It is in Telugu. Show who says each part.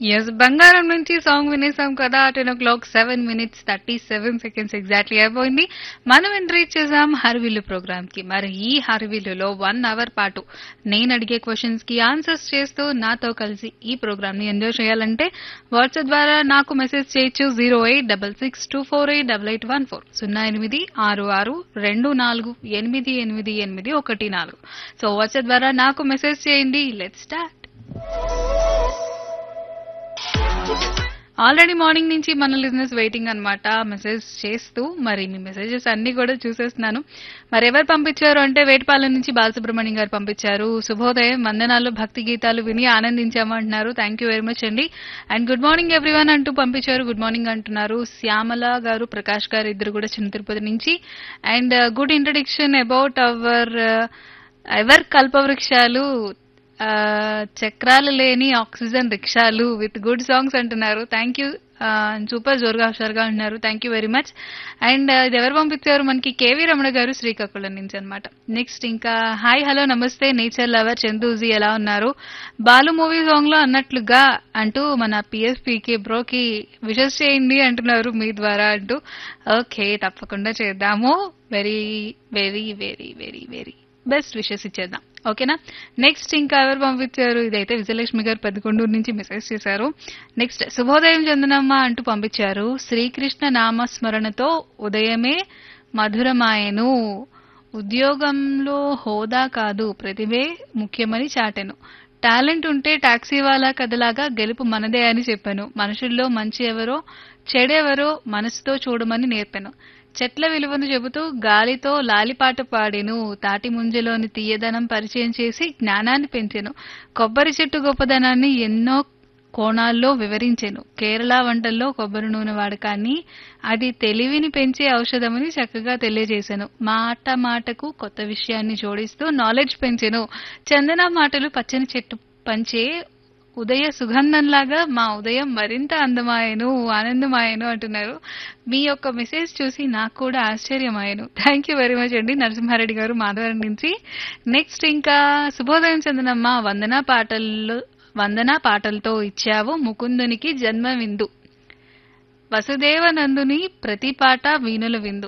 Speaker 1: ఎస్ బంగారం నుంచి సాంగ్ వినేసాం కదా ten o'clock seven minutes thirty seven seconds exactly అయిపోయింది మనం ఎంట్రీ చేసాం హర్విల్లు ప్రోగ్రామ్ కి మరి ఈ హర్విల్లులో వన్ అవర్ పాటు నేను అడిగే క్వశ్చన్స్ కి ఆన్సర్స్ చేస్తూ నాతో కలిసి ఈ ప్రోగ్రామ్ ని ఎంజాయ్ చేయాలంటే వాట్సాప్ ద్వారా నాకు మెసేజ్ చేయొచ్చు zero eight double six two four eight double eight one four సున్నా ఎనిమిది ఆరు ఆరు రెండు నాలుగు ఎనిమిది ఎనిమిది ఎనిమిది ఒకటి నాలుగు సో వాట్సాప్ ద్వారా నాకు మెసేజ్ చేయండి లెట్ స్టార్ట్ ఆల్రెడీ మార్నింగ్ నుంచి మన లిజినెస్ వెయిటింగ్ అన్నమాట మెసేజ్ చేస్తూ మరి మీ మెసేజెస్ అన్ని కూడా చూసేస్తున్నాను మరి ఎవరు పంపించారు అంటే వేటపాలెం నుంచి బాలసుబ్రహ్మణ్యం గారు పంపించారు శుభోదయం వందనాలు భక్తి గీతాలు విని ఆనందించామంటున్నారు థ్యాంక్ యూ వెరీ మచ్ అండి అండ్ గుడ్ మార్నింగ్ ఎవ్రీవన్ అంటూ పంపించారు గుడ్ మార్నింగ్ అంటున్నారు శ్యామల గారు ప్రకాష్ గారు ఇద్దరు కూడా చిన్న తిరుపతి నుంచి and good introduction about our ever కల్పవృక్షాలు ఆ, చక్రాలు లేని ఆక్సిజన్ రిక్షాలు విత్ గుడ్ సాంగ్స్ అంటున్నారు థ్యాంక్ యూ సూపర్ జోరుగా హుషారుగా అంటున్నారు thank you very much and ఇది ఎవరు పంపించారు మనకి కేవీ రమణ గారు శ్రీకాకుళం నుంచి అనమాట నెక్స్ట్ ఇంకా హాయ్ హలో నమస్తే నేచర్ లవర్ చందూజీ ఎలా ఉన్నారు బాలు మూవీ సాంగ్ లో అన్నట్లుగా అంటూ మన పిఎస్పీకి బ్రోకి విషెస్ చేయండి అంటున్నారు మీ ద్వారా అంటూ ఓకే తప్పకుండా చేద్దాము very very very very very best wishes ఇచ్చేద్దాం ఓకేనా నెక్స్ట్ ఇంకా ఎవరు పంపించారు ఇదైతే విజయలక్ష్మి గారు పెద్దకొండూరు నుంచి మెసేజ్ చేశారు నెక్స్ట్ శుభోదయం చందనమ్మ అంటూ పంపించారు శ్రీకృష్ణ నామస్మరణతో ఉదయమే మధురమాయను ఉద్యోగంలో హోదా కాదు ప్రతిభే ముఖ్యమని చాటెను టాలెంట్ ఉంటే టాక్సీ వాలా కథలాగా గెలుపు మనదే అని చెప్పాను మనుషుల్లో మంచి ఎవరో చెడెవరో మనసుతో చూడమని నేర్పాను చెట్ల విలువను చెబుతూ గాలితో లాలిపాట పాడెను తాటి ముంజలోని తీయదనం పరిచయం చేసి జ్ఞానాన్ని పెంచెను కొబ్బరి చెట్టు గొప్పదనాన్ని ఎన్నో కోణాల్లో వివరించెను కేరళ వంటల్లో కొబ్బరి నూనె వాడకాన్ని అది తెలివిని పెంచే ఔషధమని చక్కగా తెలియజేశాను మాట మాటకు కొత్త విషయాన్ని జోడిస్తూ నాలెడ్జ్ పెంచెను చందన మాటలు పచ్చని చెట్టు పంచే ఉదయ సుగంధంలాగా మా ఉదయం మరింత అందమాయను ఆనందమాయను అంటున్నారు మీ యొక్క మెసేజ్ చూసి నాకు కూడా ఆశ్చర్యమాయను థ్యాంక్ యూ వెరీ మచ్ అండి నరసింహారెడ్డి గారు మాధవరం నుంచి నెక్స్ట్ ఇంకా శుభోదయం చందనమ్మ వందన పాటల్లో వందన పాటలతో ఇచ్చావు ముకుందునికి జన్మ విందు వసుదేవనందుని ప్రతి పాట వీణుల విందు